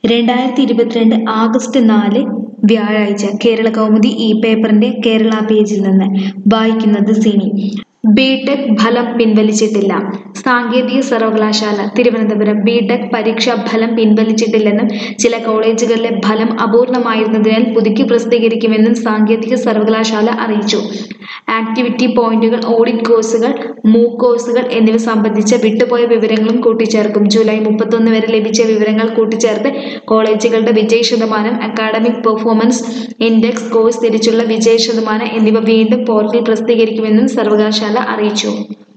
രണ്ടായിരത്തി ഇരുപത്തിരണ്ട് ആഗസ്റ്റ് നാല് വ്യാഴാഴ്ച കേരള കൗമുദി ഈ പേപ്പറിന്റെ കേരള പേജിൽ നിന്ന് വായിക്കുന്നത് സിനി ബിടെക് ഫലം പിൻവലിച്ചിട്ടില്ല സാങ്കേതിക സർവകലാശാല തിരുവനന്തപുരം ബിടെക് പരീക്ഷാ ഫലം പിൻവലിച്ചിട്ടില്ലെന്നും ചില കോളേജുകളിലെ ഫലം അപൂർണമായിരുന്നതിനാൽ പുതുക്കി പ്രസിദ്ധീകരിക്കുമെന്നും സാങ്കേതിക സർവകലാശാല അറിയിച്ചു ആക്ടിവിറ്റി പോയിന്റുകൾ ഓഡിറ്റ് കോഴ്സുകൾ മൂക്ക് കോഴ്സുകൾ എന്നിവ സംബന്ധിച്ച വിട്ടുപോയ വിവരങ്ങളും കൂട്ടിച്ചേർക്കും ജൂലൈ മുപ്പത്തൊന്ന് വരെ ലഭിച്ച വിവരങ്ങൾ കൂട്ടിച്ചേർത്ത് കോളേജുകളുടെ വിജയ ശതമാനം അക്കാഡമിക് പെർഫോമൻസ് ഇൻഡെക്സ് കോഴ്സ് തിരിച്ചുള്ള വിജയ ശതമാനം എന്നിവ വീണ്ടും പോർട്ടൽ പ്രസിദ്ധീകരിക്കുമെന്നും സർവകലാശാല അറിയിച്ചു